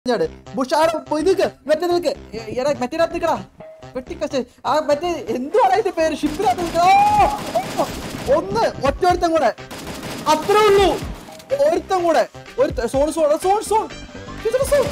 ഞാട് ബുഷാറ് ഇതൊക്കെ മറ്റേ നിൽക്ക് എ- എടാ മറ്റേ നിൽക്കടാ വെട്ടിക്കച്ച് ആ മറ്റേ എന്തുവാണ് അതിന്റെ പേര് ഷിപ്പിനകത്ത് നിൽക്ക- ഓ! ഓ! ഒന്ന് ഒറ്റ ഒരുത്തം കൂടെ അത്രേ ഉള്ളൂ ഒരുത്തം കൂടെ ഒരു സോൺ സോൺ സോൺ സോൺ ഇതൊരു സോൺ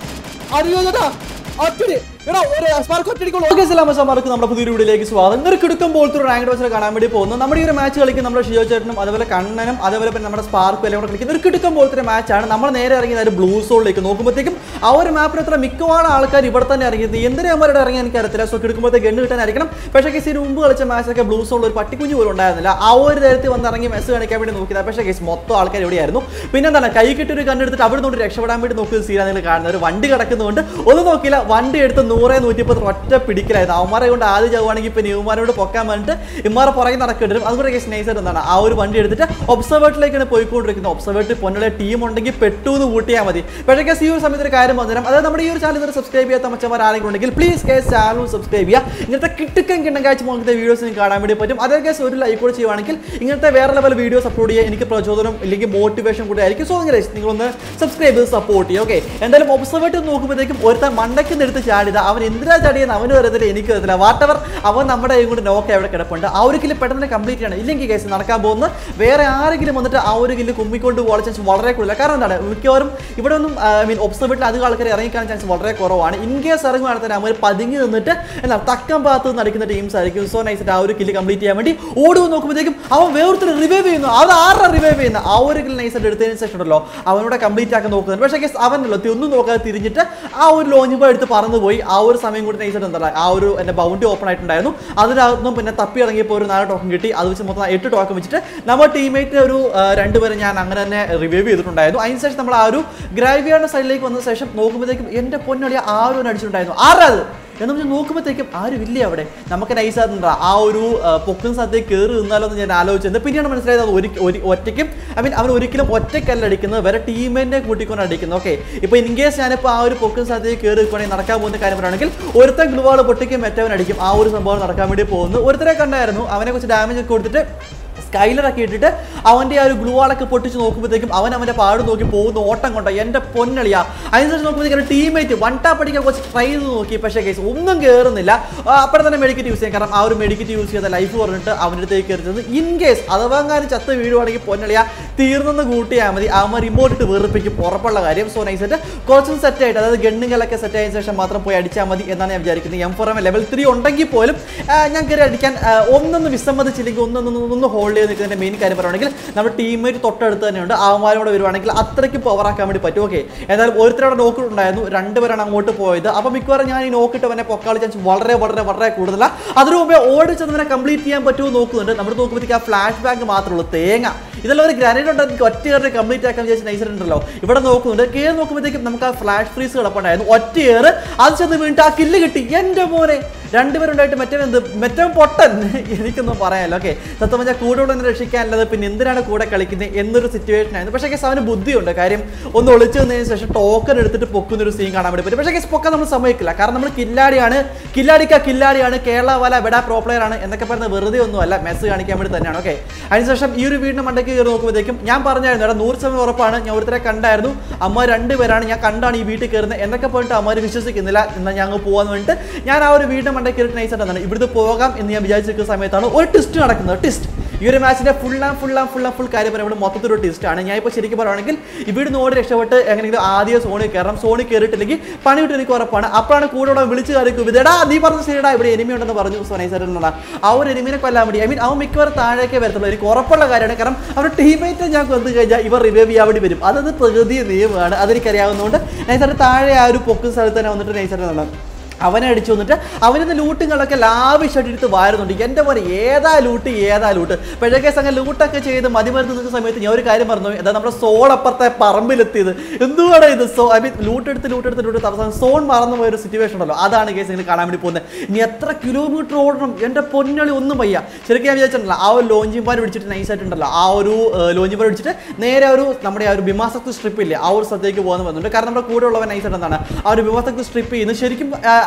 അറിയോ ചേട്ടാ ഒറ്റടി എടാ ഒരു സ്പാർക്ക് ഒറ്റടിക്കുള്ളൂ ഓക്കെ സലാമസമാർക്ക് നമ്മുടെ പുതിയൊരു വീഡിയോയിലേക്ക് സ്വാഗതം ഇന്നൊരു കിടക്കും പോലത്തെ ഒരു റാങ്ക് ഡോസിൽ കാണാൻ വേണ്ടി പോകുന്നു നമ്മുടെ ഈ ഒരു മാച്ച് കളിക്കുന്ന നമ്മുടെ ഷിയോ ചേട്ടനും അതുപോലെ കണ്ണനും അതുപോലെ പിന്നെ നമ്മുടെ സ്പാർക്കും എല്ലാം കൂടെ കളിക്കുന്ന ഒരു കിടക്കും പോലത്തെ ഒരു മാച്ചാണ് നമ്മൾ നേരെ ഇറങ്ങിയത് ഒരു ബ്ലൂ സോളിലേക്ക് നോക്കുമ്പോഴത്തേക്കും ആ ഒരു മാപ്പിന് അത്ര മിക്കവാറും ആൾക്കാർ ഇവിടെ തന്നെ ഇറങ്ങിയത് എന്തിനാ അവരുടെ ഇറങ്ങി എനിക്ക് അറിയത്തില്ല സോ കിടക്കുമ്പോഴത്തേക്ക് ഗണ്ണ് കിട്ടാനായിരിക്കണം പക്ഷേ കേസ് ഇതിന് മുമ്പ് കളിച്ച മാച്ചൊക്കെ ബ്ലൂ സോളിൽ ഒരു പട്ടിക്കുഞ്ഞ് പോലും ഉണ്ടായിരുന്നില്ല ആ ഒരു തരത്തിൽ വന്ന് ഇറങ്ങി മെസ്സ് കാണിക്കാൻ വേണ്ടി നോക്കിയത് പക്ഷേ കേസ് മൊത്തം ആൾക്കാർ എവിടെയായിരുന്നു പിന്നെ എന്താണ് കൈ കിട്ടി ഒരു കണ്ണെടുത്തിട്ട് അവിടെ നിന്ന് രക്ഷപ്പെടാൻ വേണ്ടി നോക്കിയത് സീനാണ് നിങ്ങൾ കാണുന്നത് ഒരു വണ്ടി കിടക്കുന്നതുകൊണ്ട് ഒന്നും നോക്കിയില്ല വണ്ടി എടുത്ത് നൂറേ നൂറ്റിപ്പത്ത് ഒറ്റ പിടിക്കലായിരുന്നു അവന്മാരെ കൊണ്ട് ആദ്യം ചാവുകയാണെങ്കിൽ ഇപ്പം ന്യൂമാരോട് പൊക്കാൻ വേണ്ടിയിട്ട് ഇമ്മാരെ പുറകെ നടക്കേണ്ടി വരും അതുകൊണ്ട് കേസ് നൈസായിട്ട് എന്താണ് ആ ഒരു വണ്ടി എടുത്തിട്ട് ഒബ്സർവേറ്ററിലേക്കാണ് പോയിക്കൊണ്ടിരിക്കുന്നത് ഒബ്സർവേറ്റർ പൊന്നുടെ ടീം ഉണ്ടെങ്കിൽ പെട്ടു എന്ന് കൂട്ടിയാൽ മതി പക്ഷേ കേസ് ഈ ഒരു സമയത്ത് ഒരു കാര്യം വന്നുതരാം അതായത് നമ്മുടെ ഈ ഒരു ചാനൽ ഇതുവരെ സബ്സ്ക്രൈബ് ചെയ്യാത്ത മച്ചന്മാർ ആരെങ്കിലും ഉണ്ടെങ്കിൽ പ്ലീസ് കേസ് ചാനൽ സബ്സ്ക്രൈബ് ചെയ്യുക ഇങ്ങനത്തെ കിട്ടുക്കം കിണ്ണം കാഴ്ച പോകുന്ന വീഡിയോസ് നിങ്ങൾക്ക് കാണാൻ വേണ്ടി പറ്റും അതേ കേസ് ഒരു ലൈക്ക് കൂടെ ചെയ്യുവാണെങ്കിൽ ഇങ്ങനത്തെ വേറെ ലെവൽ വീഡിയോസ് അപ്ലോഡ് ചെയ്യുക എനിക്ക് പ്രചോദനം അല്ലെങ്കിൽ മോട്ടിവേഷൻ കൂടെ ആയിരിക്കും സോ നിങ്ങൾ നിങ്ങളൊന്ന് സബ്സ്ക്രൈബ് ചെയ്ത് സപ്പോർട്ട് ചെയ്യുക ഓക്കെ എന്തായാലും ഒബ്സർവേറ്റ് നോക്കുമ്പോഴത്തേക്കും ഒരുത്തൻ മണ്ടയ്ക്ക് നിന്ന് എടുത്ത് ചാടിയത് അവൻ എന്തിനാ ചാടിയെന്ന് അവന് അറിയത്തില്ല എനിക്ക് അറിയത്തില്ല വാട്ടവർ അവൻ നമ്മുടെ കൈ കൊണ്ട് നോക്കി അവിടെ കിടപ്പുണ്ട് ആ ഒരു കില്ല് പെട്ടെന്ന് കംപ്ലീറ്റ് ചെയ്യണം ഇല്ലെങ്കിൽ കേസ് നടക്കാൻ പോകുന്ന വേറെ ആരെങ്കിലും വന്നിട്ട് ആ ഒരു കില്ല് കുമ്മിക്കൊണ്ട് പോകാൻ ചാൻസ് വളരെ കൂടുതലാണ് കാരണം എന്താണ് മിക്കവാറും ഇവിടെ ഒന്നും ഐ മീൻ ഒബ്സർവേറ്റിൽ അധികം ആൾക്കാർ ഇറങ്ങിക്കാൻ ചാൻസ് വളരെ കുറവാണ് ഇൻ കേസ് ഇറങ്ങുകയാണെങ്കിൽ തന്നെ അവർ പതുങ്ങി നിന്നിട്ട് എന്താ തക്കം ഭാഗത്ത് നിന്ന് അടിക്കുന്ന ടീംസ് ആയിരിക്കും സോ നൈസായിട്ട് ആ ഒരു കില്ല് കംപ്ലീറ്റ് ചെയ്യാൻ വേണ്ടി ഓടുക നോക്കുമ്പോഴത്തേക്കും അവൻ വേറൊരുത്തർ റിവൈവ് ചെയ്യുന്നു അത് ആരുടെ റിവൈവ് ചെയ്യുന്ന ആ ഒരു കില്ല് നൈസായിട്ട് എടുത്തതിന് ശേഷം ഉണ്ടല്ലോ അവനോട് കംപ്ലീറ്റ് ആക്കാൻ നോക്കുന്നുണ്ട് പക്ഷേ കേസ് അവനല്ലോ ഒന്നും നോക്കാതെ തിരിഞ്ഞിട്ട് ആ ഒരു ലോഞ്ച് ബോയ് എടുത്ത് പറന്നു പോയി ആ ഒരു സമയം കൂടി നൈസായിട്ട് എന്താ ആ ഒരു എൻ്റെ ബൗണ്ടി ഓപ്പൺ ആയിട്ടുണ്ടായിരുന്നു അതിനകത്തുനിന്നും പിന്നെ തപ്പി ഇറങ്ങിയപ്പോൾ ഒരു നാല് ടോക്കൺ കിട്ടി അത് വെച്ച് മൊത്തം എട്ട് ടോക്കൺ വെച്ചിട്ട് നമ്മുടെ ടീമേറ്റ് ഒരു ആ, രണ്ടുപേരെ ഞാൻ അങ്ങനെ തന്നെ റിവൈവ് ചെയ്തിട്ടുണ്ടായിരുന്നു അതിനുശേഷം നമ്മൾ ആ ഒരു ഗ്രാവിയുടെ സൈഡിലേക്ക് വന്ന ശേഷം നോക്കുമ്പോഴത്തേക്കും എൻ്റെ പൊന്നളിയ ആരും അടിച്ചിട്ടുണ്ടായിരുന്നു ആരാ അത് എന്ന് വെച്ചാൽ നോക്കുമ്പോഴത്തേക്കും ആരും ഇല്ല അവിടെ നമുക്ക് നൈസായിട്ടുണ്ടാ ആ ഒരു ആ, പൊക്കും സ്ഥലത്തേക്ക് കയറി നിന്നാലോ എന്ന് ഞാൻ ആലോചിച്ചത് പിന്നെയാണ് മനസ്സിലായത് അത് ഒരു ഒരു- ഒറ്റയ്ക്കും ഐ മീൻ അവൻ ഒരിക്കലും ഒറ്റയ്ക്കല്ല അടിക്കുന്നത് വേറെ ടീമിനെ കൂട്ടിക്കൊണ്ട് അടിക്കുന്നത് ഓക്കെ ഇപ്പോൾ ഇൻ കേസ് ഞാനിപ്പോൾ ആ ഒരു പൊക്കും സ്ഥലത്തേക്ക് കയറി നിൽക്കുകയാണെങ്കിൽ നടക്കാൻ പോകുന്ന കാര്യം പറയുകയാണെങ്കിൽ ഒരുത്തൻ ഗ്ലുവാൾ പൊട്ടിക്കും മറ്റവൻ അടിക്കും ആ ഒരു സംഭവം നടക്കാൻ വേണ്ടി പോകുന്നു ഒരുത്തരെ കണ്ടായിരുന്നു അവനെ കുറച്ച് ഡാമേജ് ഒക്കെ കൊടുത്തിട്ട് സ്കൈലറൊക്കെ ഇട്ടിട്ട് അവൻ്റെ ആ ഒരു ഗ്ലൂ വാളൊക്കെ പൊട്ടിച്ച് നോക്കുമ്പോഴത്തേക്കും അവൻ അവൻ്റെ പാട് നോക്കി പോകുന്ന ഓട്ടം കൊണ്ട എൻ്റെ പൊന്നളിയാ അതിനുശേഷം നോക്കുമ്പോഴത്തേക്കും ടീമേറ്റ് വൺ ടാപ്പ് അടിക്കാൻ കുറച്ച് ട്രൈ ചെയ്ത് നോക്കി പക്ഷേ കേസ് ഒന്നും കയറുന്നില്ല അപ്പോഴെ തന്നെ മെഡിക്കറ്റ് യൂസ് ചെയ്യാം കാരണം ആ ഒരു മെഡിക്കറ്റ് യൂസ് ചെയ്ത ലൈഫ് പറഞ്ഞിട്ട് അവൻ്റെ അടുത്തേക്ക് കയറുന്നത് ഇൻ കേസ് അഥവാ കാര്യം ചത്ത് വീഴുവാണെങ്കിൽ പൊന്നളിയാ തീർന്നെന്ന് കൂട്ടിയാൽ മതി അവന്മാർ റിമോട്ട് ഇട്ട് വെറുപ്പിക്കും ഉറപ്പുള്ള കാര്യം സോ നൈസായിട്ട് കുറച്ചും സെറ്റ് ആയിട്ട് അതായത് ഗണ്ണുകളൊക്കെ സെറ്റ് ആയതിനു ശേഷം മാത്രം പോയി അടിച്ചാൽ മതി എന്നാണ് ഞാൻ വിചാരിക്കുന്നത് M four M level three ഉണ്ടെങ്കിൽ പോലും ആ, ഞാൻ കയറി അടിക്കാൻ ആ, ഒന്നൊന്ന് വിസമ്മതിച്ചില്ലെങ്കിൽ ഒന്നൊന്ന് ഒന്ന് ഹോൾഡ് ചെയ്ത് നിൽക്കുന്നതിന്റെ മെയിൻ കാര്യം പറയുകയാണെങ്കിൽ നമ്മുടെ ടീമേറ്റ് തൊട്ടടുത്ത് തന്നെയുണ്ട് അവന്മാരും കൂടെ വരുവാണെങ്കിൽ അത്രയ്ക്ക് പവർ ആക്കാൻ വേണ്ടി പറ്റും ഓക്കെ എന്തായാലും ഒരുത്തരവിടെ നോക്ക് ഉണ്ടായിരുന്നു രണ്ടുപേരാണ് അങ്ങോട്ട് പോയത് അപ്പോൾ മിക്കവാറും ഞാൻ ഈ നോക്കിട്ട് അവനെ പൊക്കാളി ചാൻസ് വളരെ വളരെ വളരെ കൂടുതലാണ് അതിനു മുമ്പേ ഓടി ചെന്നവനെ കംപ്ലീറ്റ് ചെയ്യാൻ പറ്റുമോ നോക്കുന്നുണ്ട് നമ്മൾ നോക്കുമ്പോഴത്തേക്ക് ആ ഫ്ലാഷ് ബാക്ക് മാത്രമേ ഉള്ളൂ തേങ്ങ ഇതെല്ലാം ഒരു ഗ്രാനൈറ്റ് ഉണ്ട് എനിക്ക് ഒറ്റ കയറി കംപ്ലീറ്റ് ആക്കാൻ വിചാരിച്ച നൈസറുണ്ടല്ലോ ഇവിടെ നോക്കുന്നുണ്ട് കയറി നോക്കുമ്പോഴത്തേക്കും നമുക്ക് ആ ഫ്ലാഷ് ഫ്രീസ് കിടപ്പുണ്ടായിരുന്നു ഒറ്റ കയറ് അത് ചെന്ന് വീണിട്ട് ആ കില്ല് കിട്ടി എൻ്റെ മോനെ രണ്ടുപേരുണ്ടായിട്ട് മറ്റേ എന്ത് മറ്റേ പൊട്ടൻ എനിക്കൊന്നും പറയാമല്ലോ ഓക്കെ സത്യം പറഞ്ഞാൽ കൂടെ ഉള്ള രക്ഷിക്കാനല്ലാതെ പിന്നെ എന്തിനാണ് കൂടെ കളിക്കുന്നത് എന്നൊരു സിറ്റുവേഷൻ ആയിരുന്നു പക്ഷേ കേസ് അവന് ബുദ്ധിയുണ്ട് കാര്യം ഒന്ന് ഒളിച്ചു വന്നതിന് ശേഷം ടോക്കൺ എടുത്തിട്ട് പൊക്കുന്ന ഒരു സീൻ കാണാൻ വേണ്ടി പറ്റും പക്ഷേ കേസ് പൊക്കാൻ നമ്മൾ സമ്മതിക്കില്ല കാരണം നമ്മൾ കില്ലാടിയാണ് കില്ലാടിക്ക കില്ലാടിയാണ് കേരള വല ബെഡാ പ്രോ പ്ലെയർ ആണ് എന്നൊക്കെ പറയുന്നത് വെറുതെ ഒന്നുമല്ല മെസ്സ് കാണിക്കാൻ വേണ്ടി തന്നെയാണ് ഓക്കെ അതിനുശേഷം ഈ ഒരു വീടിന് മണ്ടയ്ക്ക് കയറി നോക്കുമ്പോഴത്തേക്കും ഞാൻ പറഞ്ഞായിരുന്നു എടാ നൂറ് ശതമാനം ഉറപ്പാണ് ഞാൻ ഒരുത്തരെ കണ്ടായിരുന്നു അമ്മ രണ്ടുപേരാണ് ഞാൻ കണ്ടാണ് ഈ വീട്ടിൽ കയറുന്നത് എന്നൊക്കെ പോയിട്ട് അമ്മ വിശ്വസിക്കുന്നില്ല എന്നാൽ ഞങ്ങൾ പോകാന്ന് വേണ്ടിയിട്ട് ഞാൻ ആ ഒരു വീടിന്റെ മണ്ടയ്ക്ക് കയറിയിട്ട് നൈസായിട്ട് എന്താണ് ഇവിടുന്ന് പോകാം എന്ന് ഞാൻ വിചാരിച്ചിരിക്കുന്ന സമയത്താണ് ഒരു ടെസ്റ്റ് നടക്കുന്നത് ടെസ്റ്റ് ഈ ഒരു മാച്ചിന്റെ full and full and full and full കാര്യം പറയുമ്പോൾ മൊത്തത്തിൽ ഒരു ടെസ്റ്റ് ആണ് ഞാൻ ഇപ്പോൾ ശരിക്കും പറയുകയാണെങ്കിൽ ഇവിടുന്ന് ഓടി രക്ഷപ്പെട്ട് എങ്ങനെയെങ്കിലും ആദ്യം സോണിൽ കയറണം സോണിൽ കയറിയിട്ടില്ലെങ്കിൽ പണി കിട്ടും എനിക്ക് ഉറപ്പാണ് അപ്പോഴാണ് കൂടെ ഇവിടെ വിളിച്ച് കയറിക്കും ഇതെടാ നീ പറഞ്ഞ ശരിടാ ഇവിടെ എനിമി ഉണ്ടെന്ന് പറഞ്ഞു സോ നൈസായിട്ട് ആ ഒരു എനിമിനെ കൊല്ലാൻ വേണ്ടി ഐ മീൻ അവൻ മിക്കവാറും താഴേക്കേ വരത്തുള്ളൂ എനിക്ക് ഉറപ്പുള്ള കാര്യമാണ് കാരണം അവരുടെ ടീമേറ്റ് ഞാൻ കൊന്നു കഴിഞ്ഞാൽ ഇവർ റിവൈവ് ചെയ്യാൻ വേണ്ടി വരും അതത് പ്രകൃതി നിയമമാണ് അതെനിക്കറിയാവുന്നതുകൊണ്ട് നൈസായിട്ട് താഴെ ആ ഒരു പൊക്കും സ്ഥലത്ത് തന്നെ വന്നിട്ട് നൈസായിട്ട് നടന്നു അവനെ അടിച്ചു വന്നിട്ട് അവനിന്ന് ലൂട്ടുകളൊക്കെ ലാവിഷായിട്ട് എടുത്ത് വാരുന്നുണ്ട് എൻ്റെ പോലെ ഏതാ ലൂട്ട് ഏതാ ലൂട്ട് പക്ഷേ അങ്ങനെ ലൂട്ടൊക്കെ ചെയ്ത് മതിമരുന്ന് നിൽക്കുന്ന സമയത്ത് ഞാൻ ഒരു കാര്യം പറഞ്ഞു അതായത് നമ്മുടെ സോൾ അപ്പുറത്തെ പറമ്പിലെത്തിയത് എന്തുവാണ് ഇത് സോ ഐ മീൻ ലൂട്ട് എടുത്ത് ലൂട്ട് എടുത്ത് ലൂട്ട് എടുത്ത് അവസാനം സോൺ മറന്നു പോയ ഒരു സിറ്റുവേഷൻ ഉണ്ടല്ലോ അതാണ് കേസ് നിങ്ങൾ കാണാൻ വേണ്ടി പോകുന്നത് ഇനി എത്ര കിലോമീറ്റർ ഓടണം എൻ്റെ പൊന്നളി ഒന്നും വയ്യ ശരിക്കും ഞാൻ വിചാരിച്ചിട്ടുണ്ടല്ലോ ആ ഒരു ലോഞ്ചിങ് പാൻ പിടിച്ചിട്ട് നൈസായിട്ടുണ്ടല്ലോ ആ ഒരു ലോഞ്ചിങ് പാൻ പിടിച്ചിട്ട് നേരെ ഒരു നമ്മുടെ ആ ഒരു ഭീമാസക്തി സ്ട്രിപ്പ് ഇല്ലേ ആ ഒരു സ്ഥലത്തേക്ക് പോകുന്ന വന്നിട്ടുണ്ട് കാരണം നമ്മുടെ കൂടെ ഉള്ളവൻ നൈസായിട്ട് എന്താണ് ആ ഒരു ഭീമാസക്തി സ്ട്രിപ്പ് ചെയ്യുന്നത് ശരിക്കും ആ,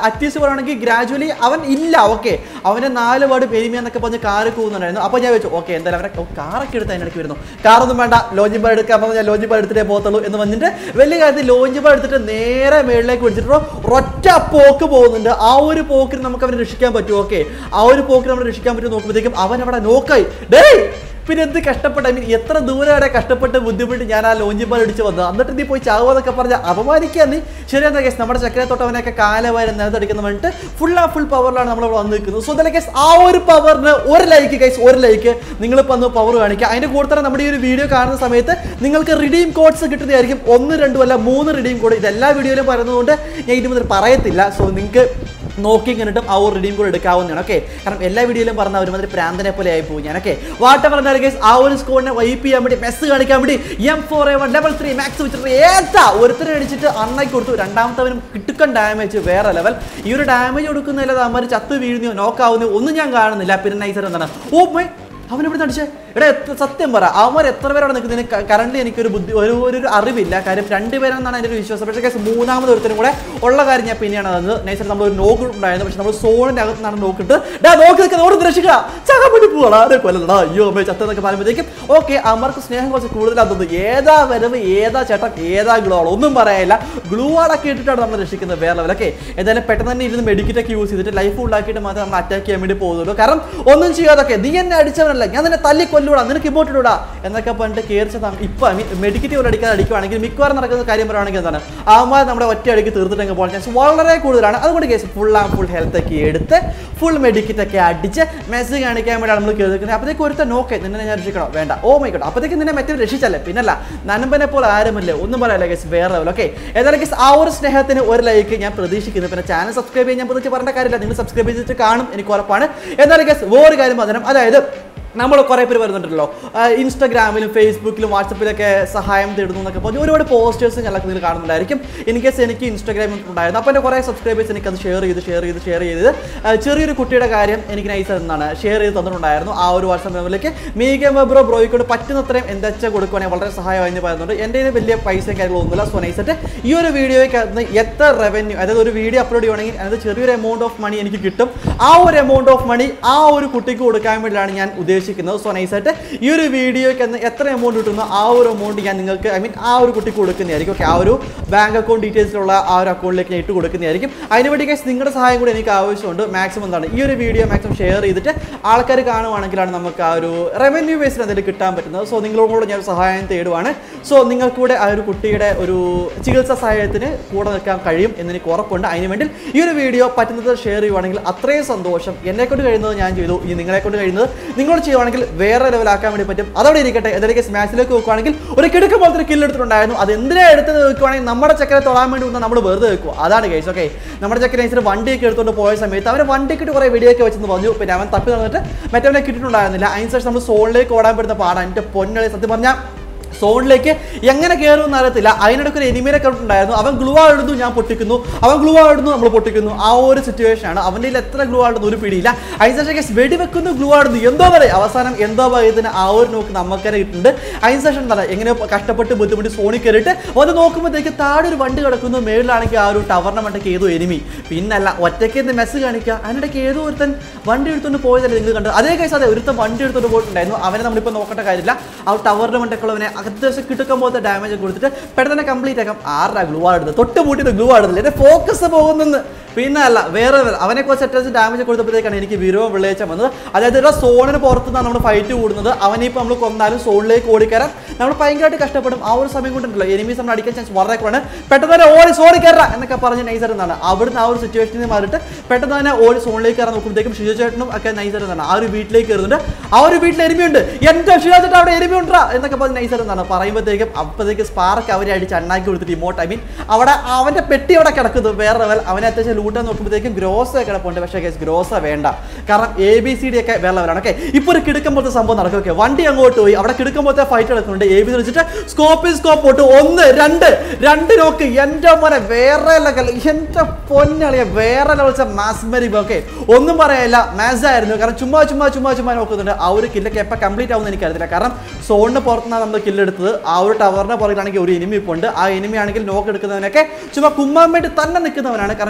അറ്റ്ലീസ്റ്റ് പറയുകയാണെങ്കിൽ ഗ്രാജുവലി അവൻ ഇല്ല ഓക്കെ അവന്റെ നാല് വേർഡ് പെരുമി എന്നൊക്കെ പറഞ്ഞ് കാറ് പോകുന്നുണ്ടായിരുന്നു അപ്പോൾ ഞാൻ വെച്ചു ഓക്കെ എന്തായാലും അവരെ ഓ, കാറൊക്കെ എടുത്ത് അതിനിടയ്ക്ക് വരുന്നു കാറൊന്നും വേണ്ട ലോഞ്ച് ബാർ എടുക്കാൻ പറഞ്ഞാൽ ഞാൻ ലോഞ്ച് ബാർ എടുത്തിട്ടേ പോകത്തുള്ളൂ എന്ന് പറഞ്ഞിട്ട് വലിയ കാര്യത്തിൽ ലോഞ്ച് ബാർ എടുത്തിട്ട് നേരെ മേളിലേക്ക് പിടിച്ചിട്ട് ഒറ്റ പോക്ക് പോകുന്നുണ്ട് ആ ഒരു പോക്കിന് നമുക്ക് അവനെ രക്ഷിക്കാൻ പറ്റും ഓക്കെ ആ ഒരു പോക്കിന് നമ്മൾ രക്ഷിക്കാൻ പറ്റും നോക്കുമ്പോഴത്തേക്കും അവൻ അവിടെ നോക്കായി ഡേയ് പിന്നെ എന്ത് കഷ്ടപ്പെട്ട ഐ മീൻ എത്ര ദൂരം അവിടെ കഷ്ടപ്പെട്ട് ബുദ്ധിമുട്ട് ഞാൻ ആ ലോഞ്ച് ബാർ അടിച്ച് വന്നത് എന്നിട്ട് നീ പോയി ചാവുന്നൊക്കെ പറഞ്ഞ അപമാനിക്കാൻ നീ ശരിയാ കേസ് നമ്മുടെ ചക്കരെ തൊട്ടവനൊക്കെ കാലവാരം നിലത്തടിക്കുന്ന വേണ്ടിട്ട് ഫുൾ ആ ഫുൾ പവറിലാണ് നമ്മൾ വന്ന് നിൽക്കുന്നത് സോ കേസ് ആ ഒരു പവറിന് ഒരു ലൈക്ക് ഗൈസ് ഒരു ലൈക്ക് നിങ്ങളിപ്പോൾ ഒന്ന് പവർ കാണിക്കുക അതിന്റെ കൂടെ തന്നെ നമ്മുടെ ഈ ഒരു വീഡിയോ കാണുന്ന സമയത്ത് നിങ്ങൾക്ക് റിഡീം കോഡ്സ് കിട്ടുന്നതായിരിക്കും ഒന്ന് രണ്ടും അല്ല മൂന്ന് റിഡീം കോഡ് ഇത് എല്ലാ വീഡിയോയിലും പറയുന്നതുകൊണ്ട് ഞാൻ ഇത് മുതൽ പറയത്തില്ല സോ നിങ്ങൾക്ക് നോക്കി കണ്ടിട്ടും ആ ഒരു റിഡീം കോഡ് എടുക്കാവുന്നതാണ് ഓക്കെ കാരണം എല്ലാ വീഡിയോയിലും പറഞ്ഞ ഒരുമാതിരി പ്രാന്തനെ പോലെ ആയി പോകും ഞാൻ ഓക്കെ വാട്ടർ പറഞ്ഞാൽ ഗൈസ് ആ ഒരു സ്കോറിനെ വൈപ്പ് ചെയ്യാൻ വേണ്ടി മെസ്സ് കാണിക്കാൻ വേണ്ടി M four A one level three max വെച്ചിട്ട് ഏതാ ഒരുത്തരെ അടിച്ചിട്ട് അണ്ണാക്കി കൊടുത്തു രണ്ടാമത്തവനും കിട്ടുക്കൻ ഡാമേജ് വേറെ ലെവൽ ഈ ഒരു ഡാമേജ് കൊടുക്കുന്നില്ല അമ്മ ചത്ത് വീഴുന്നോ നോക്കാവുന്നോ ഒന്നും ഞാൻ കാണുന്നില്ല പിന്നെ നൈസർ എന്താണ് ഓ മൈ അവൻ എവിടെ അടിച്ചേ എടാ എത്ര സത്യം പറ അവന്മാർ എത്ര പേരാണ് നിൽക്കുന്നതിന് കറണ്ട് എനിക്കൊരു ബുദ്ധി ഒരു ഒരു ഒരു അറിവില്ല കാര്യം രണ്ടുപേരെന്നാണ് എൻ്റെ ഒരു വിശ്വാസം പക്ഷേ കേസ് മൂന്നാമത് ഒരുത്തരും കൂടെ ഉള്ള കാര്യം ഞാൻ പിന്നെയാണ് വന്നത് നൈസർ നമ്മൾ ഒരു നോക്ക് ഉണ്ടായിരുന്നു പക്ഷെ നമ്മൾ സോണിൻ്റെ അകത്ത് നിന്നാണ് നോക്കിട്ട് ഡാ നോക്കി നിൽക്കുന്നത് ഓടി രക്ഷിക്കുക ചാകാൻ വേണ്ടി പോവാടാ ആരെ കൊല്ലടാ അയ്യോ അമ്മേ ചത്തെന്നൊക്കെ പറയുമ്പോഴത്തേക്കും ഓക്കെ അവർക്ക് സ്നേഹം കുറച്ച് കൂടുതലാന്ന് തോന്നുന്നു ഏതാ വരവ് ഏതാ ചേട്ടൻ ഏതാ ഗ്ലൂ ആൾ ഒന്നും പറയാനില്ല ഗ്ലൂ ആളൊക്കെ ഇട്ടിട്ടാണ് നമ്മൾ രക്ഷിക്കുന്നത് വേറെ ലെവൽ ഓക്കെ എന്തായാലും പെട്ടെന്ന് തന്നെ ഇരുന്ന് മെഡിക്കറ്റ് ഒക്കെ യൂസ് ചെയ്തിട്ട് ലൈഫ് ഫുള്ളാക്കിയിട്ട് മാത്രമേ നമ്മൾ അറ്റാക്ക് ചെയ്യാൻ വേണ്ടി പോകുന്നുള്ളൂ കാരണം ഒന്നും ചെയ്യാതൊക്കെ നീ എന്നെ അടിച്ചവനല്ല ഞാൻ നിന്നെ തല്ലി കൊല്ലൂടാ നിനക്ക് ഇമോട്ട് ഇടൂടാ എന്നൊക്കെ പറഞ്ഞിട്ട് കയറിച്ചതാണ് ഇപ്പൊ മെഡിക്കറ്റ് പോലെ അടിക്കാതെ അടിക്കുവാണെങ്കിൽ മിക്കവാറും നടക്കുന്ന കാര്യം പറയുവാണെങ്കിൽ എന്താണ് അവന്മാർ നമ്മുടെ ഒറ്റ അടിക്ക് തീർത്തിട്ടങ്ങ് പോകാൻ ചാൻസ് വളരെ കൂടുതലാണ് അതുകൊണ്ട് കേസ് ഫുൾ ആ ഫുൾ ഹെൽത്ത് ഒക്കെ എടുത്ത് ഫുൾ മെഡിക്കറ്റ് ഒക്കെ അടിച്ച് മെസ്സേജ് കാണിക്കാൻ വേണ്ടിയാണ് നമ്മൾ കേൾക്കുന്നത് അപ്പോഴത്തേക്ക് ഒരുത്ത നോക്കെ നിന്നെ ഞാൻ രക്ഷിക്കണോ വേണ്ട ഓ മൈ ഗോഡ് അപ്പോഴത്തേക്ക് നിന്നെ മറ്റേ രക്ഷിച്ചല്ലേ പിന്നല്ല നനമ്പനെ പോലെ ആരുമില്ലേ ഒന്നും പറയാല്ല കേസ് വേറെ ലെവൽ ഓക്കെ ഏതായാലും കേസ് ആ ഒരു സ്നേഹത്തിന് ഒരു ലൈക്ക് ഞാൻ പ്രതീക്ഷിക്കുന്നു പിന്നെ ചാനൽ സബ്സ്ക്രൈബ് ചെയ്യാൻ ഞാൻ പ്രത്യേകിച്ച് പറയേണ്ട കാര്യമില്ല നിങ്ങൾ സബ്സ്ക്രൈബ് ചെയ്തിട്ട് കാണും എനിക്ക് ഉറപ്പാണ് എന്തായാലും കേസ് വേറൊരു കാര്യം പറഞ്ഞു അതായത് നമ്മൾ കുറേ പേര് വരുന്നുണ്ടല്ലോ ആ, ഇൻസ്റ്റാഗ്രാമിലും ഫേസ്ബുക്കിലും വാട്സപ്പിലൊക്കെ സഹായം തേടുന്നു എന്നൊക്കെ പറഞ്ഞ് ഒരുപാട് പോസ്റ്റേഴ്സും ഞങ്ങൾക്ക് നിങ്ങൾ കാണുന്നുണ്ടായിരിക്കും ഇൻ കേസ് എനിക്ക് ഇൻസ്റ്റാഗ്രാമിൽ ഉണ്ടായിരുന്നു അപ്പോൾ എൻ്റെ കുറേ സബ്സ്ക്രൈബേഴ്സ് എനിക്ക് അത് ഷെയർ ചെയ്ത് ഷെയർ ചെയ്ത് ഷെയർ ചെയ്ത് ആ, ചെറിയൊരു കുട്ടിയുടെ കാര്യം എനിക്ക് നൈസ് എന്നാണ് ഷെയർ ചെയ്ത് തന്നിട്ടുണ്ടായിരുന്നു ആ ഒരു വാട്സാപ്പ് നമ്പറിലേക്ക് മീഗം ബ്രോ ബ്രോയ്ക്കോട് പറ്റുന്നത്രയും എന്താ വെച്ചാൽ കൊടുക്കുവാണെങ്കിൽ വളരെ സഹായമായി എന്ന് പറയുന്നുണ്ട് എൻ്റെ കയ്യിൽ വലിയ പൈസയും കാര്യങ്ങളൊന്നുമില്ല സോ നൈസായിട്ട് ഈ ഒരു വീഡിയോയ്ക്ക് എത്ര റവന്യൂ അതായത് ഒരു വീഡിയോ അപ്ലോഡ് ചെയ്യുവാണെങ്കിൽ അത് ചെറിയൊരു എമൗണ്ട് ഓഫ് മണി എനിക്ക് കിട്ടും ആ ഒരു എമൗണ്ട് ഓഫ് മണി ആ ഒരു കുട്ടിക്ക് കൊടുക്കാൻ വേണ്ടിയാണ് ഞാൻ ഉദ്ദേശിക്കുന്നത് സോ നൈസായിട്ട് ഈ ഒരു വീഡിയോയ്ക്ക് എന്ന് എത്ര എമൗണ്ട് കിട്ടുന്നോ ആ ഒരു എമൗണ്ട് ഞാൻ നിങ്ങൾക്ക് ഐ മീൻ ആ ഒരു കുട്ടിക്ക് കൊടുക്കുന്നതായിരിക്കും ഓക്കെ ആ ഒരു ബാങ്ക് അക്കൗണ്ട് ഡീറ്റെയിൽസിലുള്ള ആ ഒരു അക്കൗണ്ടിലേക്ക് ഞാൻ ഇട്ട് കൊടുക്കുന്നതായിരിക്കും അതിനുവേണ്ടി guys നിങ്ങളുടെ സഹായം കൂടി എനിക്ക് ആവശ്യമുണ്ട് മാക്സിമം എന്താണ് ഈ ഒരു വീഡിയോ മാക്സിമം ഷെയർ ചെയ്തിട്ട് ആൾക്കാർ കാണുവാണെങ്കിലാണ് നമുക്ക് ആ ഒരു റവന്യൂ ബേസിൽ എന്തെങ്കിലും കിട്ടാൻ പറ്റുന്നത് സോ നിങ്ങളോട് കൂടെ ഞാൻ ഒരു സഹായം തേടുവാണ് സോ നിങ്ങൾക്ക് കൂടെ ആ ഒരു കുട്ടിയുടെ ഒരു ചികിത്സാ സഹായത്തിന് കൂടെ നിൽക്കാൻ കഴിയും എന്ന് എനിക്ക് ഉറപ്പുണ്ട് അതിന് വേണ്ടി ഈ ഒരു വീഡിയോ പറ്റുന്നത് ഷെയർ ചെയ്യുവാണെങ്കിൽ അത്രയും സന്തോഷം എന്നെ കൊണ്ട് കഴിയുന്നത് ഞാൻ ചെയ്തു ഇനി നിങ്ങളെ കൊണ്ട് കഴിയുന്നത് നിങ്ങളോട് ചെയ്യുവാണെങ്കിൽ വേറെ ലെവലാക്കാൻ വേണ്ടി പറ്റും അതവിടെ ഇരിക്കട്ടെ എന്തെങ്കിലും സ്മാച്ചിലേക്ക് നോക്കുവാണെങ്കിൽ ഒരു കിടക്ക് പോലത്തെ ഒരു കില്ല് എടുത്തിട്ടുണ്ടായിരുന്നു അത് എന്തിനാ എടുത്തത് വെക്കുവാണെങ്കിൽ നമ്മുടെ ചക്കരെ തൊടാൻ വേണ്ടി വന്നാൽ നമ്മൾ വെറുതെ വെക്കുക അതാണ് കേസ് ഓക്കെ നമ്മുടെ ചക്കര നൈസിന് വണ്ടിയൊക്കെ എടുത്തുകൊണ്ട് പോയ സമയത്ത് അവന് വണ്ടിക്കിട്ട് കുറേ വെടിയൊക്കെ വെച്ചെന്ന് പറഞ്ഞു പിന്നെ അവൻ തപ്പി നടന്നിട്ട് മറ്റവനെ കിട്ടിയിട്ടുണ്ടായിരുന്നില്ല അതിനുശേഷം നമ്മൾ സോണിലേക്ക് ഓടാൻ പറ്റുന്ന പാടാണ് എൻ്റെ പൊന്നളി സത്യം പറഞ്ഞാൽ സോണിലേക്ക് എങ്ങനെ കയറുമെന്ന് അറിയത്തില്ല അതിനിടയ്ക്ക് ഒരു എനിമിനെ കണ്ടിട്ടുണ്ടായിരുന്നു അവൻ ഗ്ലൂ ആടുന്നു ഞാൻ പൊട്ടിക്കുന്നു അവൻ ഗ്ലൂ ആടുന്നു നമ്മൾ പൊട്ടിക്കുന്നു ആ ഒരു സിറ്റുവേഷൻ ആണ് അവൻ്റെ കയ്യിൽ എത്ര ഗ്ലൂ ആടുന്നു ഒരു പിടിയില്ല അതിനുശേഷം കേസ് വെടിവെക്കുന്നു ഗ്ലൂ ആടുന്നു എന്തോ പറയും അവസാനം എന്തോ ഭാഗ്യത്തിന് ആ ഒരു നോക്ക് നമുക്ക് തന്നെ കിട്ടുന്നുണ്ട് അതിനുശേഷം എന്താണ് എങ്ങനെ കഷ്ടപ്പെട്ട് ബുദ്ധിമുട്ടി സോണിൽ കയറിയിട്ട് ഒന്ന് നോക്കുമ്പോഴത്തേക്ക് താഴെ ഒരു വണ്ടി കിടക്കുന്നു മേളിലാണെങ്കിൽ ആ ഒരു ടവറിന്റെ മണ്ടയ്ക്ക് ഏതോ എനിമി പിന്നല്ല ഒറ്റയ്ക്ക് എന്ത് മെസ്സ് കാണിക്കുക അതിനിടയ്ക്ക് ഏതോ ഒരുത്തൻ വണ്ടി എടുത്തുകൊണ്ട് പോയതല്ലേ നിങ്ങൾ കണ്ടത് അതേ കേസ് അതെ ഒരുത്തൻ വണ്ടി എടുത്തുകൊണ്ട് പോയിട്ടുണ്ടായിരുന്നു അവനെ നമ്മളിപ്പോൾ നോക്കേണ്ട കാര്യമില്ല ആ ടവറിന്റെ മണ്ടയ്ക്കുള്ളവനെ അത്യാവശ്യം കിട്ടുക്കാൻ പോലത്തെ ഡാമേജ് കൊടുത്തിട്ട് പെട്ടെന്ന് തന്നെ കംപ്ലീറ്റ് ആക്കാം ആരുടെ ഗ്ലൂ ആടുന്നത് തൊട്ട് പൂട്ടിയിട്ട് ഗ്ലൂ ആടുന്നില്ല എന്റെ ഫോക്കസ് പോകുന്നെന്ന് പിന്നെ അല്ല വേറെ അവനെ കുറച്ച് അത്യാവശ്യം ഡാമേജ് കൊടുത്തപ്പോഴത്തേക്കാണ് എനിക്ക് വിരവും വെള്ളിയാഴ്ച വന്നത് അതായത് ഇവിടെ സോണിന് പുറത്തുനിന്നാണ് നമ്മൾ ഫൈറ്റ് കൂടുന്നത് അവനിപ്പോൾ നമ്മൾ കൊന്നാലും സോണിലേക്ക് ഓടിക്കയറാൻ നമ്മൾ ഭയങ്കരമായിട്ട് കഷ്ടപ്പെടും ആ ഒരു സമയം കൊണ്ടുണ്ടല്ലോ എനിമീസ് നമ്മൾ അടിക്കാൻ ചാൻസ് വളരെ കുറവാണ് പെട്ടെന്ന് തന്നെ ഓടി സോണി കയറാം എന്നൊക്കെ പറഞ്ഞ് നൈസർ എന്നാണ് അവിടുന്ന് ആ ഒരു സിറ്റുവേഷനിൽ മാറിയിട്ട് പെട്ടെന്ന് തന്നെ ഓടി സോണിലേക്ക് കയറാൻ നോക്കുമ്പോഴത്തേക്കും ഷിജു ചേട്ടനും ഒക്കെ നൈസർ എന്നാണ് ആ ഒരു വീട്ടിലേക്ക് കയറുന്നുണ്ട് ആ ഒരു വീട്ടിൽ എരുമയുണ്ട് എന്റെ ഷിജു ചേട്ടൻ അവിടെ എരുമ ഉണ്ടാ എന്നൊക്കെ പറഞ്ഞ് നൈസർ എന്നാണ് പറയുമ്പോഴത്തേക്കും അപ്പോഴത്തേക്ക് സ്പാർക്ക് അവരെ അടിച്ച് അണ്ണാക്കി കൊടുത്തിട്ട് ഇമോട്ട് ഐ മീൻ അവിടെ അവന്റെ പെട്ടി അവിടെ കിടക്കുന്നു വേറെ ലെവൽ അവനെ അത്യാവശ്യം ലൂട്ടാൻ നോക്കുമ്പോഴത്തേക്കും ഗ്രോസ കിടപ്പുണ്ട് പക്ഷേ കേസ് ഗ്രോസ വേണ്ട കാരണം എ ബി സി ഡി ഒക്കെ വേറെ ലെവലാണ് ഓക്കെ ഇപ്പൊ ഒരു കിടക്കുമ്പോഴത്തെ സംഭവം നടക്കും ഓക്കെ വണ്ടി അങ്ങോട്ട് പോയി അവിടെ കിടക്കുമ്പോഴത്തെ ഫൈറ്റ് നടക്കുന്നുണ്ട് എ ബി സി വെച്ചിട്ട് സ്കോപ്പിൽ സ്കോപ്പ് പോട്ട് ഒന്ന് രണ്ട് രണ്ട് നോക്ക് എന്റെ മോനെ വേറെ ലെവൽ എന്റെ പൊന്നളിയ വേറെ ലെവൽ മാസ്മരി ഓക്കെ ഒന്നും പറയാനില്ല മാസ് ആയിരുന്നു കാരണം ചുമ്മാ ചുമ്മാ ചുമ്മാ ചുമ്മാ നോക്കുന്നുണ്ട് ആ ഒരു കില്ലൊക്കെ എപ്പോൾ കംപ്ലീറ്റ് ആവുമെന്ന് എനിക്കറിയില്ല കാരണം സോണിന് പുറത്തുനിന്നാണ് നമ്മൾ കില്ലെടുത്തത് ആ ഒരു ടവറിന്റെ പുറകിലാണെങ്കിൽ ഒരു എനിമി ഇപ്പോൾ ഉണ്ട് ആ എനിമി ആണെങ്കിൽ നോക്ക് എടുക്കുന്നവനൊക്കെ ചുമ്മാ കുമ്മാൻ വേണ്ടി തന്നെ നിൽക്കുന്നവനാണ് കാരണം എനിമീസ്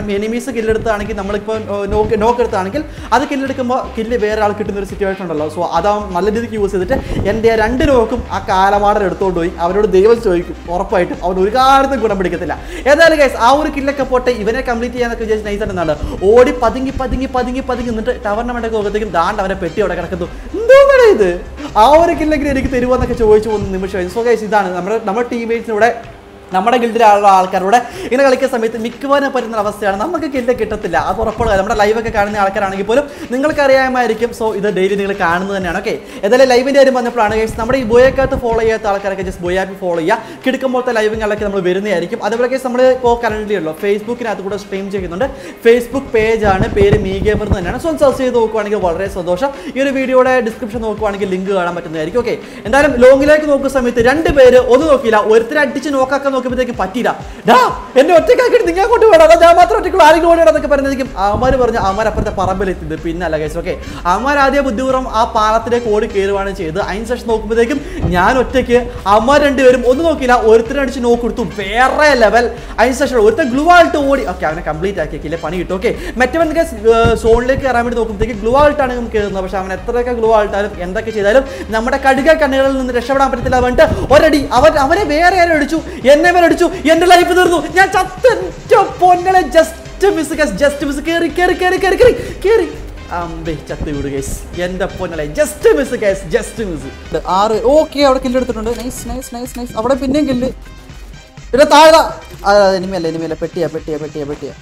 നൈസ് കില്ലെടുത്താണെങ്കിൽ നമ്മളിപ്പോൾ നോക്ക് നോക്ക് എടുത്താണെങ്കിൽ അത് കില്ലെടുക്കുമ്പോൾ കില്ല് വേറെ ആൾ കിട്ടുന്ന ഒരു സിറ്റുവേഷൻ ഉണ്ടല്ലോ സോ അതാ നല്ല രീതിക്ക് യൂസ് ചെയ്തിട്ട് എൻ്റെ ആ രണ്ട് നോക്കും ആ കാലമാടൻ എടുത്തുകൊണ്ട് പോയി അവരോട് ദൈവം ചോദിക്കും ഉറപ്പായിട്ടും അവൻ ഒരു കാലത്തും ഗുണം പിടിക്കത്തില്ല ഏതായാലും ഗൈസ് ആ ഒരു കില്ലൊക്കെ പോട്ടെ ഇവനെ കംപ്ലീറ്റ് ചെയ്യാനൊക്കെ വിചാരിച്ച് നൈസ് എന്നാണ് ഓടി പതുങ്ങി പതുങ്ങി പതുങ്ങി പതുങ്ങി നിന്നിട്ട് ടവറിന്റെ മണ്ടൊക്കെ പോകുമ്പോഴത്തേക്കും ദാണ്ട് അവനെ പെട്ടി അവിടെ കിടക്കുന്നു എന്താണ് ഇത് ആ ഒരു കില്ലെങ്കിലും എനിക്ക് തരുമോന്നൊക്കെ ചോദിച്ചു പോകുന്ന നിമിഷം സോ ഗൈസ് ഇതാണ് നമ്മുടെ നമ്മുടെ ടീംമേറ്റ്സിലൂടെ നമ്മുടെ ഗിൽഡിലുള്ള ആൾക്കാരോട് ഇങ്ങനെ കളിക്കുന്ന സമയത്ത് മിക്കവാറും പറ്റുന്ന അവസ്ഥയാണ് നമുക്ക് കില്ല് കിട്ടത്തില്ല അത് ഉറപ്പുള്ള നമ്മുടെ ലൈവൊക്കെ കാണുന്ന ആൾക്കാരാണെങ്കിൽ പോലും നിങ്ങൾക്ക് അറിയാമായിരിക്കും സോ ഇത് ഡെയിലി നിങ്ങൾ കാണുന്നത് തന്നെയാണ് ഓക്കെ ഏതായാലും ലൈവിൻ്റെ കാര്യം വന്നപ്പോഴാണ് guys നമ്മുടെ ഈ ബോയക്കകത്ത് ഫോളോ ചെയ്യാത്ത ആൾക്കാരൊക്കെ ജസ്റ്റ് ബോയാപ്പ് ഫോളോ ചെയ്യുക കിടക്കുമ്പോഴത്തെ ലൈവിങ്ങളൊക്കെ നമ്മൾ വരുന്നതായിരിക്കും അതുപോലെ കേസ് നമ്മൾ ഇപ്പോൾ കറണ്ട്ലി ഉള്ളൂ ഫേസ്ബുക്കിനകത്ത് കൂടെ സ്ട്രീം ചെയ്യുന്നുണ്ട് ഫേസ്ബുക്ക് പേജാണ് പേര് മീഗേബർ എന്ന് തന്നെയാണ് സോ സെർച്ച് ചെയ്ത് നോക്കുവാണെങ്കിൽ വളരെ സന്തോഷം ഈ ഒരു വീഡിയോയുടെ ഡിസ്ക്രിപ്ഷൻ നോക്കുവാണെങ്കിൽ ലിങ്ക് കാണാൻ പറ്റുന്നതായിരിക്കും ഓക്കെ എന്തായാലും ലോങ്ങിലേക്ക് നോക്കുന്ന സമയത്ത് രണ്ട് പേര് ഒന്നും നോക്കിയില്ല ഒരുത്തരെ അടിച്ച് നോക്കാക്കാൻ നോക്കിയപ്പോഴത്തേക്ക് പറ്റിയില്ല ഡാ എന്നെ ഒറ്റക്കാക്കിയിട്ട് നിങ്ങൾ അങ്ങോട്ട് വേണം അതാ ഞാൻ മാത്രം ഒറ്റയ്ക്കുള്ള ആരെങ്കിലും ഓടിയാണ് എന്നൊക്കെ പറഞ്ഞിരിക്കും അവന്മാർ പറഞ്ഞു അവന്മാർ അപ്പുറത്തെ പറമ്പിലെത്തിയത് പിന്നെ അല്ല കേസ് ഓക്കെ അവന്മാർ ആദ്യം ബുദ്ധിപൂർവ്വം ആ പാലത്തിലേക്ക് ഓടി കയറുകയാണ് ചെയ്ത് അതിന് ശേഷം നോക്കുമ്പോഴത്തേക്കും ഞാൻ ഒറ്റയ്ക്ക് അവന്മാർ രണ്ടുപേരും ഒന്നും നോക്കിയില്ല ഒരുത്തരെ അടിച്ച് നോക്കി കൊടുത്തു വേറെ ലെവൽ അതിന് ശേഷം ഒരുത്തൻ ഗ്ലൂ ആയിട്ട് ഓടി ഓക്കെ അവനെ കംപ്ലീറ്റ് ആക്കിയേക്കില്ലേ പണി കിട്ടും ഓക്കെ മറ്റവൻ സോണിലേക്ക് കയറാൻ വേണ്ടി നോക്കുമ്പോഴത്തേക്ക് ഗ്ലൂ ആയിട്ടാണ് നമുക്ക് കയറുന്നത് പക്ഷെ അവൻ എത്രയൊക്കെ ഗ്ലൂ ആയിട്ടാലും എന്തൊക്കെ ചെയ്താലും നമ്മുടെ കടുക കണ്ണുകളിൽ നിന്ന് രക്ഷപ്പെടാൻ പറ്റത്തില്ല അവൻട്ട് ഒരടി അവൻ അവനെ വേറെ ആരും അടിച്ചു എന്നെ പേര് അടിച്ചു എന്റെ ലൈഫ് തീർന്നു ഞാൻ ചത്ത പൊന്നലെ ജസ്റ്റ് മിസ് ജസ്റ്റ് മിസ് കേറി കേറി കേറി കേറി കേറി കേറി അമ്പേ ചത്ത് വിട് കേസ് എന്റെ പൊന്നലെ just miss case just miss ആറ് ഓക്കെ അവിടെ കില്ല് എടുത്തിട്ടുണ്ട് നൈസ് നൈസ് നൈസ് നൈസ് അവിടെ പിന്നെയും കില്ല് പിന്നെ താഴെ എനിമയല്ല എനിമയല്ല പെട്ടിയാ പെട്ടിയാ പെട്ടിയാ പെട്ടിയാ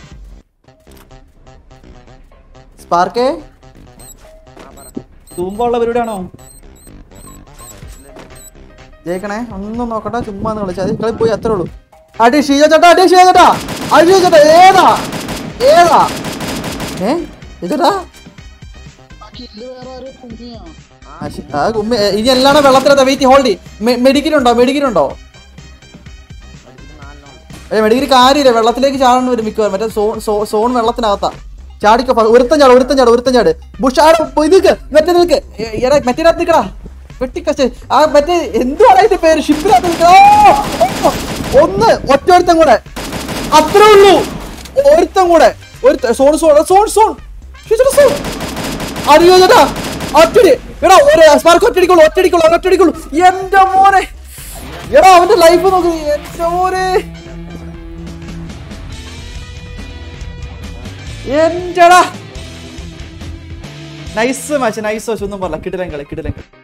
സ്പാർക്കേ തൂമ്പുള്ള പരിപാടിയാണോ ജയിക്കണേ ഒന്നും നോക്കണ്ട ചുമ്മാ ഒന്ന് കളിച്ചാൽ മതി കളി പോയി അത്രേ ഉള്ളൂ അടി ഷീജ ചേട്ടാ അടി ഷീജ ചേട്ടാ അടി ഷീജ ചേട്ടാ ഏതാ ഏതാ ഏ ചേട്ടാ ആ, ശി- ആ, ഉമ്മ, ഏ, ഇനി എല്ലാണോ വെള്ളത്തിനകത്ത് വെയിറ്റ് ഹോൾഡി മെഡിക്കലുണ്ടോ മെഡിക്കലുണ്ടോ ഏ മെഡിക്കൽ കാര്യമില്ല വെള്ളത്തിലേക്ക് ചാടേണ്ടി വരും മിക്കവാറും മറ്റേ സോൺ സോ- സോൺ വെള്ളത്തിനകത്താ ചാടിക്കോ ഫ- ഒരുത്തൻ ചാട് ഒരുത്തൻ ചാട് ഒരുത്തൻ ചാട് ബുഷാട് നിൽക്ക് മറ്റേ നിൽക്ക് ഏ, എടാ മറ്റേ നിൽക്കടാ വെട്ടിക്കച്ച് ആ മറ്റേ എന്തുവാണ് അതിന്റെ പേര് ഷിപ്പിനകത്ത് നിൽക്കണോ ഒന്ന് ഒറ്റ ഒരുത്തൻ കൂടെ അത്രേ ഉള്ളൂ ഒരുത്തൻ കൂടെ ഒരു സോൺ സോൺ സോൺ സോൺ ഷിജുടെ സോൺ അറിയോ ചേട്ടാ ഒറ്റടി എടാ ഒരു സ്പാർക്ക് ഒറ്റടിക്കുള്ളൂ ഒറ്റടിക്കുള്ളൂ അവൻ ഒറ്റടിക്കുള്ളൂ എന്റെ മോനെ എടാ അവന്റെ ലൈഫ് നോക്ക് എന്റെ മോനെ എന്റെടാ നൈസ് മാച്ച് നൈസ് മാച്ച് ഒന്നും പറയില്ല കിടിലൻ കളി കിടിലൻ കളി